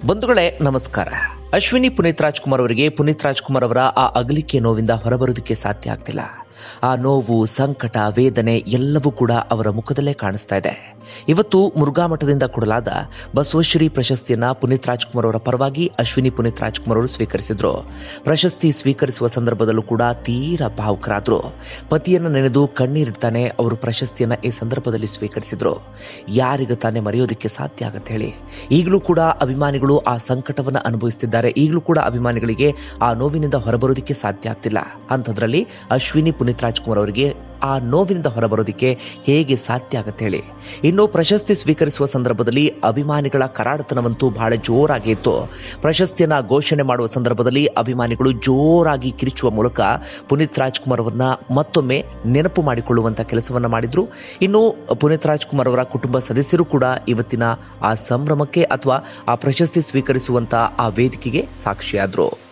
ಬಂಧುಗಳೇ ನಮಸ್ಕಾರ ಅಶ್ವಿನಿ ಪುನೀತ್ ರಾಜ್ಕುಮಾರ್ ಅವರಿಗೆ ಪುನೀತ್ ರಾಜ್ಕುಮಾರ್ ಅವರ ಆ ಅಗಲಿಕೆ ನೋವಿಂದ ಹೊರಬರೋದಕ್ಕೆ ಸಾಧ್ಯ ಆಗ್ತಿಲ್ಲ ಆ ನೋವು ಸಂಕಟ ವೇದನೆ ಎಲ್ಲವೂ ಕೂಡ ಅವರ ಮುಖದಲ್ಲೇ ಕಾಣಿಸ್ತಾ ಇದೆ ಇವತ್ತು ಮುರುಘಾ ಮಠದಿಂದ ಕೊಡಲಾದ ಬಸವಶ್ರೀ ಪ್ರಶಸ್ತಿಯನ್ನ ಪುನೀತ್ ರಾಜ್ಕುಮಾರ್ ಅವರ ಪರವಾಗಿ ಅಶ್ವಿನಿ ಪುನೀತ್ ರಾಜ್ಕುಮಾರ್ ಅವರು ಸ್ವೀಕರಿಸಿದ್ರು ಪ್ರಶಸ್ತಿ ಸ್ವೀಕರಿಸುವ ಸಂದರ್ಭದಲ್ಲೂ ಕೂಡ ತೀರಾ ಭಾವುಕರಾದ್ರು ಪತಿಯನ್ನ ನೆನೆದು ಕಣ್ಣೀರಿಡ್ತಾನೆ ಅವರು ಪ್ರಶಸ್ತಿಯನ್ನ ಈ ಸಂದರ್ಭದಲ್ಲಿ ಸ್ವೀಕರಿಸಿದ್ರು ಯಾರಿಗ ತಾನೇ ಮರೆಯೋದಕ್ಕೆ ಸಾಧ್ಯ ಆಗತ್ತೆ ಹೇಳಿ ಈಗಲೂ ಕೂಡ ಅಭಿಮಾನಿಗಳು ಆ ಸಂಕಟವನ್ನು ಅನುಭವಿಸುತ್ತಿದ್ದಾರೆ ಈಗಲೂ ಕೂಡ ಅಭಿಮಾನಿಗಳಿಗೆ ಆ ನೋವಿನಿಂದ ಹೊರಬರೋದಕ್ಕೆ ಸಾಧ್ಯ ಆಗ್ತಿಲ್ಲ ಅಂಥದ್ರಲ್ಲಿ ಅಶ್ವಿನಿ ಪುನೀತ್ ರಾಜ್ಕುಮಾರ್ ಅವರಿಗೆ ಆ ನೋವಿನಿಂದ ಹೊರಬರೋದಕ್ಕೆ ಹೇಗೆ ಸಾಧ್ಯ ಆಗತ್ತೆ ಹೇಳಿ ಇನ್ನು ಪ್ರಶಸ್ತಿ ಸ್ವೀಕರಿಸುವ ಸಂದರ್ಭದಲ್ಲಿ ಅಭಿಮಾನಿಗಳ ಕರಾಡತನವಂತೂ ಬಹಳ ಜೋರಾಗಿ ಇತ್ತು ಪ್ರಶಸ್ತಿಯನ್ನ ಘೋಷಣೆ ಮಾಡುವ ಸಂದರ್ಭದಲ್ಲಿ ಅಭಿಮಾನಿಗಳು ಜೋರಾಗಿ ಕಿರಿಚುವ ಮೂಲಕ ಪುನೀತ್ ರಾಜ್ಕುಮಾರ್ ಅವರನ್ನ ಮತ್ತೊಮ್ಮೆ ನೆನಪು ಮಾಡಿಕೊಳ್ಳುವಂತ ಕೆಲಸವನ್ನ ಮಾಡಿದ್ರು ಇನ್ನು ಪುನೀತ್ ರಾಜ್ಕುಮಾರ್ ಅವರ ಕುಟುಂಬ ಸದಸ್ಯರು ಕೂಡ ಇವತ್ತಿನ ಆ ಸಂಭ್ರಮಕ್ಕೆ ಅಥವಾ ಆ ಪ್ರಶಸ್ತಿ ಸ್ವೀಕರಿಸುವಂತ ಆ ವೇದಿಕೆಗೆ ಸಾಕ್ಷಿಯಾದ್ರು